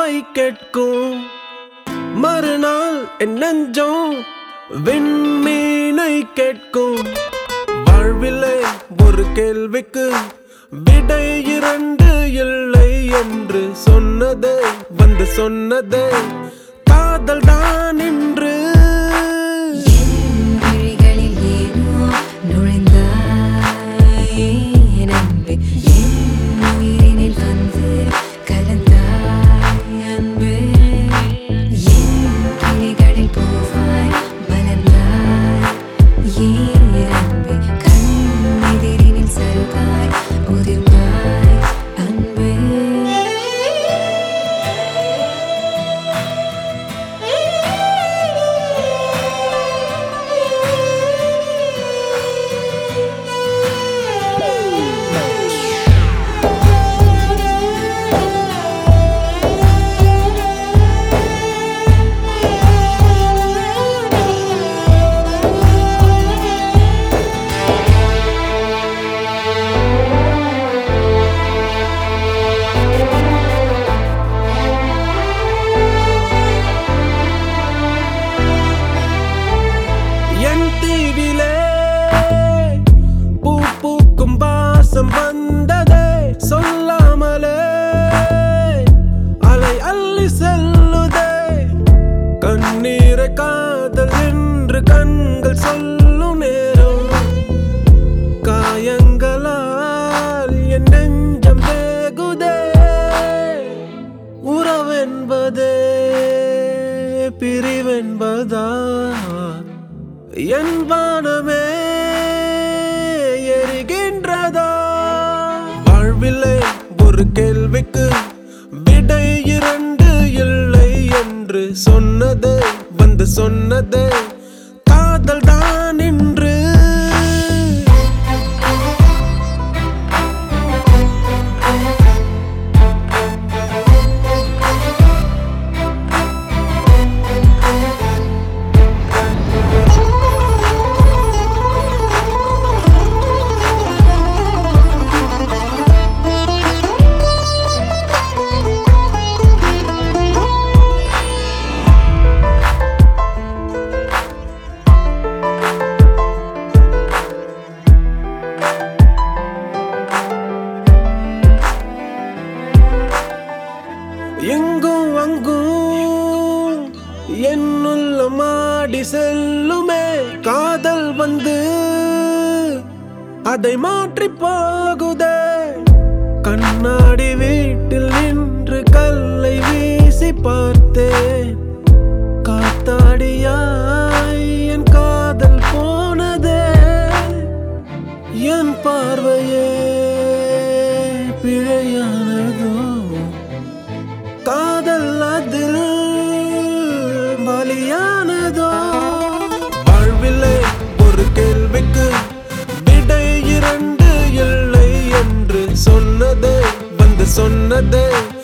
வாய் கேட்கும் மறுநாள் என் நெஞ்சம் விண்மீனை கேட்கும் வாழ்விலே ஒரு கேள்விக்கு விடை இரண்டு இல்லை என்று சொன்னதே வந்து சொன்னதே காதல் தான் என்று என் விழிகளில் ஏனோ நுழைந்தாய் என் அன்பே. என் உயிரினில் வந்து கலந்தாய் அன்பே. என் கிளிகளில் பூவாய் மலர்ந்தாய் ஏன் அன்பே. கண்ணெதிரினில் சருகாய் உதிர்ந்தாய் அன்பே என் தீவிலே பூ பூக்கும் வாசம் வந்ததே சொல்லாமலே அலை அள்ளி செல்லுதே கண்ணீரை காதல் என்று கண்கள் சொல்லும் நேரம் காயங்களால் என் நெஞ்சம் வேகுதே உறவென்பதே பிரிவென்பதா என் வானமே எரிகின்றதா வாழ்விலே ஒரு கேள்விக்கு விடை இரண்டு இல்லை என்று சொன்னதே வந்து சொன்னதே காதல் தான் என்று எங்கும் அங்கும் என்னுள்ள மாடி செல்லுமே காதல் வந்து அதை மாற்றி போகுதே கண்ணாடி வீட்டில் நின்று கல்லை வீசி பார்த்தேன் காத்தாடியாய் என் காதல் போனதே என் பார்வையே பிழையானதோ காதல் அதில் பலியானதோ வாழ்விலே ஒரு கேள்விக்கு விடை இரண்டு இல்லை என்று சொன்னதே வந்து சொன்னதே